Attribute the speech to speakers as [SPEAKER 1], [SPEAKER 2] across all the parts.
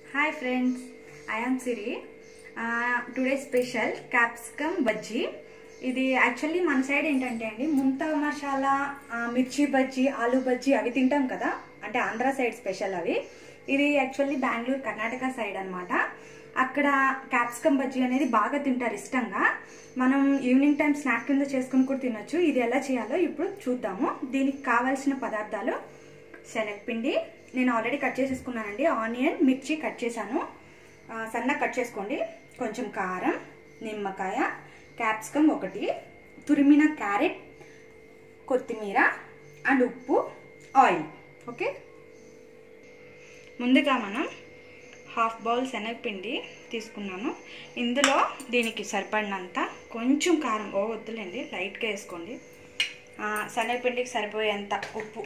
[SPEAKER 1] hi friends I'm Siri today special capsicum bajji ఇది actually మన side ఏంటంటే అండి ముంత మసాలా ఆ, మిర్చి బజ్జీ ఆలు బజ్జీ అవి తింటాం కదా అంటే ఆంధ్ర సైడ్ స్పెషల్ అవి ఇది యాక్చువల్లీ బెంగళూరు కర్ణాటక సైడ్ అన్నమాట అక్కడ క్యాప్సికమ్ బజ్జీ అనేది బాగా తింటారు ఇష్టంగా మనం ఈవినింగ్ టైం స్నాక్ కింద చేసుకుని కూడా తినొచ్చు ఇది ఎలా చేయాలో ఇప్పుడు చూద్దాము దీనికి కావాల్సిన పదార్థాలు శనగపిండి నేను ఆల్రెడీ కట్ చేసేసుకున్నానండి ఆనియన్ మిర్చి కట్ చేశాను ఆ, సన్నగా కట్ చేసుకోండి కొంచెం కారం నిమ్మకాయ క్యాప్సికమ్ ఒకటి తురిమిన క్యారెట్ కొత్తిమీర అండ్ ఉప్పు ఆయిల్ ఓకే ముందుగా మనం హాఫ్ బౌల్ శనగపిండి తీసుకున్నాను ఇందులో దీనికి సరిపడినంత కొంచెం కారం ఓ వద్దులేండి లైట్గా వేసుకోండి ఆ, శనగపిండికి సరిపోయేంత ఉప్పు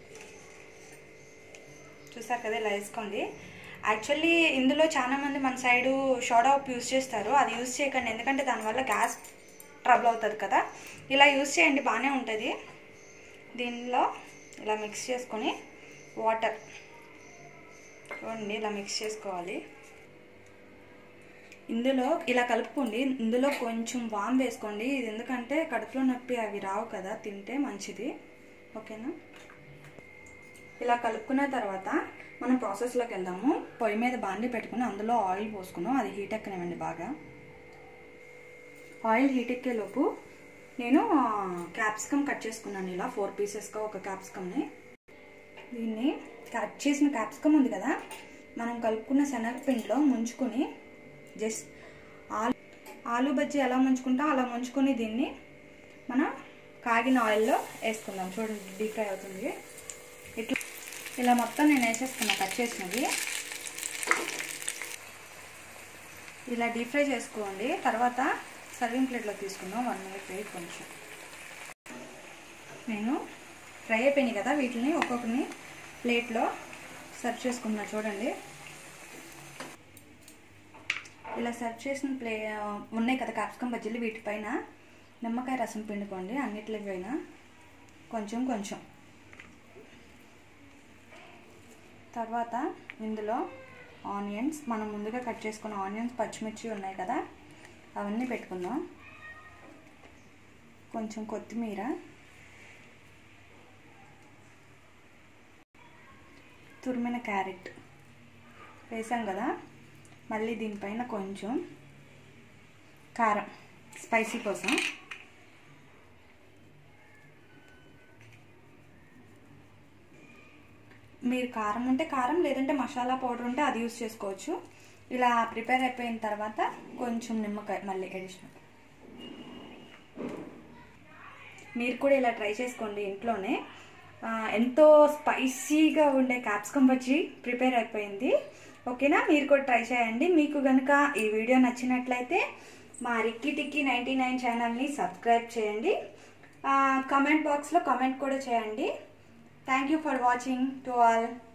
[SPEAKER 1] చూసారు కదా ఇలా వేసుకోండి యాక్చువల్లీ ఇందులో చాలా మంది మన సైడు షోడా ఉప్పు యూస్ చేస్తారు అది యూస్ చేయకండి ఎందుకంటే దానివల్ల గ్యాస్ ట్రబుల్ అవుతుంది కదా ఇలా యూస్ చేయండి బాగానే ఉంటుంది దీనిలో ఇలా మిక్స్ చేసుకొని వాటర్ చూడండి ఇలా మిక్స్ చేసుకోవాలి ఇందులో ఇలా కలుపుకోండి ఇందులో కొంచెం వామ్ వేసుకోండి ఇది ఎందుకంటే కడుపులో నొప్పి అవి రావు కదా తింటే మంచిది ఓకేనా ఇలా కలుపుకున్న తర్వాత మనం ప్రాసెస్లోకి వెళ్దాము పొయ్యి మీద బాండి పెట్టుకుని అందులో ఆయిల్ పోసుకున్నాం అది హీట్ ఎక్కనివ్వండి బాగా ఆయిల్ హీట్ ఎక్కే లోపు నేను క్యాప్సికమ్ కట్ చేసుకున్నాను ఇలా ఫోర్ పీసెస్గా ఒక క్యాప్సికమ్ని దీన్ని కట్ చేసిన క్యాప్సికమ్ ఉంది కదా మనం కలుపుకున్న శనగపిండిలో ముంచుకొని జస్ట్ ఆలు ఆలు బజ్జీ ఎలా ముంచుకుంటాం అలా ముంచుకొని దీన్ని మనం కాగిన ఆయిల్లో వేసుకుందాం చూడండి డీప్ ఫ్రై అవుతుంది ఇట్లా ఇలా మొత్తం నేను వేసేసుకున్నా కట్ చేసినవి ఇలా డీప్ ఫ్రై చేసుకోండి తర్వాత సర్వింగ్ ప్లేట్లో తీసుకుందాం వన్ మినిట్ వెయిట్ కొంచెం నేను ఫ్రై అయిపోయినాయి కదా వీటిని ఒక్కొక్కరిని ప్లేట్లో సర్వ్ చేసుకున్నా చూడండి ఇలా సర్వ్ చేసిన ప్లే ఉన్నాయి కదా క్యాప్సికమ్ బజ్జీలు వీటిపైన నిమ్మకాయ రసం పిండుకోండి అన్నిటి పైన కొంచెం కొంచెం తర్వాత ఇందులో ఆనియన్స్ మనం ముందుగా కట్ చేసుకున్న ఆనియన్స్ పచ్చిమిర్చి ఉన్నాయి కదా అవన్నీ పెట్టుకుందాం కొంచెం కొత్తిమీర తురిమిన క్యారెట్ వేసాం కదా మళ్ళీ దీనిపైన కొంచెం కారం స్పైసీ కోసం మీరు కారం ఉంటే కారం లేదంటే మసాలా పౌడర్ ఉంటే అది యూస్ చేసుకోవచ్చు ఇలా ప్రిపేర్ అయిపోయిన తర్వాత కొంచెం నిమ్మకాయ మళ్ళీ అడిషనల్ మీరు కూడా ఇలా ట్రై చేసుకోండి ఇంట్లోనే ఆ, ఎంతో స్పైసీగా ఉండే క్యాప్సికమ్ బజ్జీ ప్రిపేర్ అయిపోయింది ఓకేనా మీరు కూడా ట్రై చేయండి మీకు కనుక ఈ వీడియో నచ్చినట్లయితే మా రిక్కి టిక్కి నైంటీ నైన్ ఛానల్ని సబ్స్క్రైబ్ చేయండి కామెంట్ బాక్స్లో కామెంట్ కూడా చేయండి thank you for watching to all